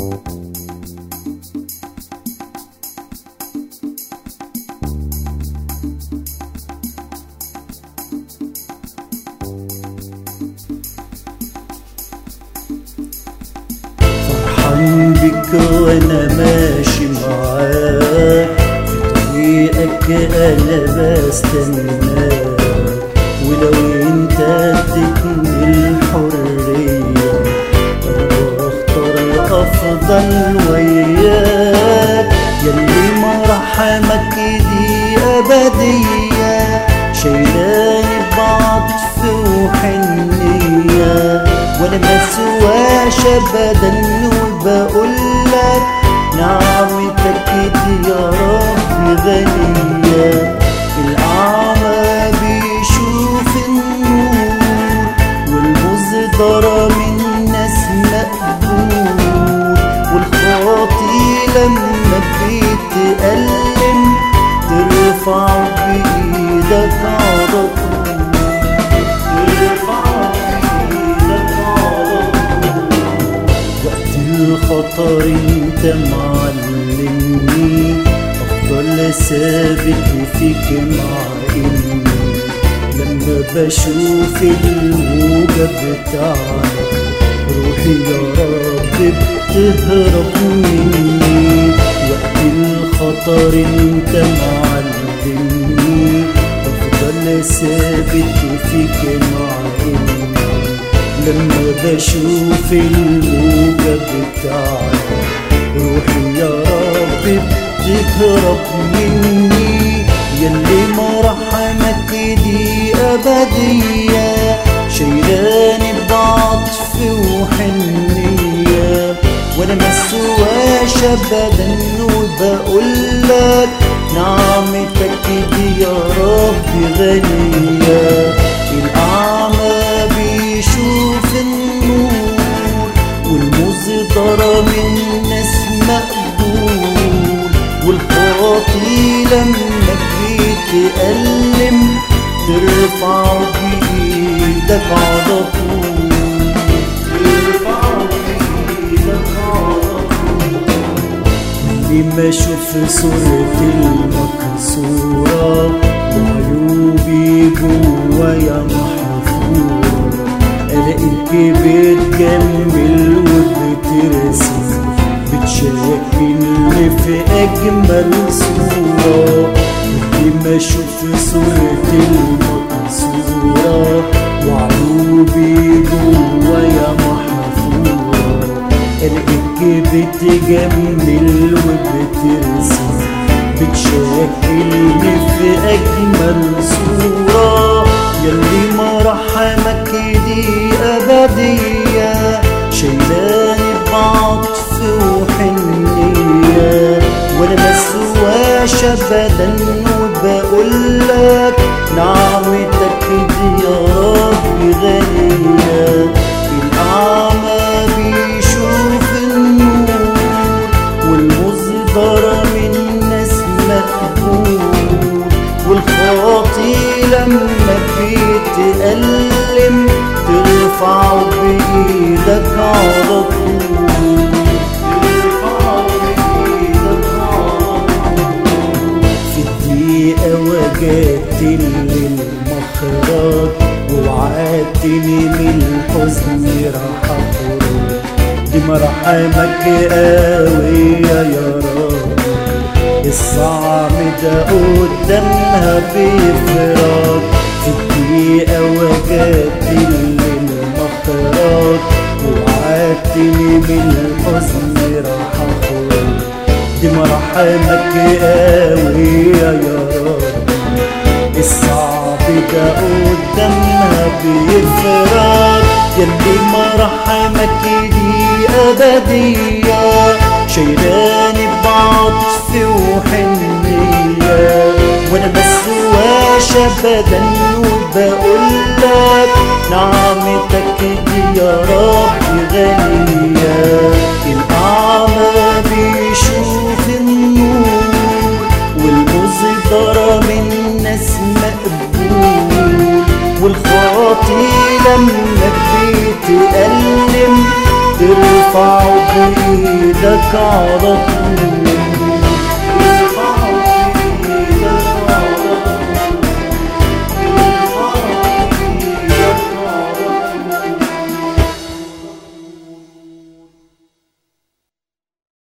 فرحان بك وانا ماشي معاك في طريقك انا بستناك ولو انت اديتني الحرية انا بختار الافضل وياك يلي مراحمك دي ابدية شايلاني بعطف وحنية وانا ما سواش ابدا وبقولك نعمتك دي يا رب غنية الأعمى بيشوف النور والمزدرى من الناس مقبول والخاطي لما بيتألم ترفع بإيدك على طول ترفع بإيدك على طول وقت الخطر انت معلمني افضل ثابت فيك مع اني لما بشوف الموجة بتاعك روحي يا رب بتهرب مني وقت الخطر انت معلمني افضل ثابت فيك مع اني لما بشوف الموجة بتاعك روحي يا رب بتهرب مني يلي مراحمك دي أبدية شايلاني بعطف وحنية وانا ما سواش ابدا وبقولك نعمتك دي يا رب غنية الأعمى بيشوف النور والمزدرى من ناس مقبول والخاطي لما بيتألم ترفع بإيدك على طول ترفع بإيدك على طول اللي ما اشوف صورتي المكسورة وعيوبي جوايا محفورة الاقيك بتجمل وبترسم بتشاركني في اجمل صورة اللي ما اشوف صورتي المكسورة وعيوبي جوايا محفورة الاقيك بتجمل وبترسم بتشكلني في اجمل صورة يلي مراحمك دي ابدية شايلاني بعطف وحنية وانا ما سواش ابدا وبقولك نعمتك دي يا رب غنية الأعمى بيشوف النور والمزدرى من ناس مقبول والخاطي لما بيتألم ترفع بإيدك على طول ترفع بإيدك على طول في الدقيقة وجدت للمخرج ووعدتني من الحزن راح أخرج دي مراحمك قوية يا رب الصعب ده قدامها بيفرج في الدقيقة وجدت للمخرج ووعدتني من الحزن راح أخرج دي مراحمك قوية يا رب الصعب ده قدامها بيفرج يلي مراحمك دي أبدية شايلاني بعطف وحنية وانا ما سواش ابدا وبقولك نعمتك دي يا رب غنية الأعمى بيشوف النور والمزدرى من ناس مقبول والخاطي لما بيتألم ترفع ارفعه بايدك على طول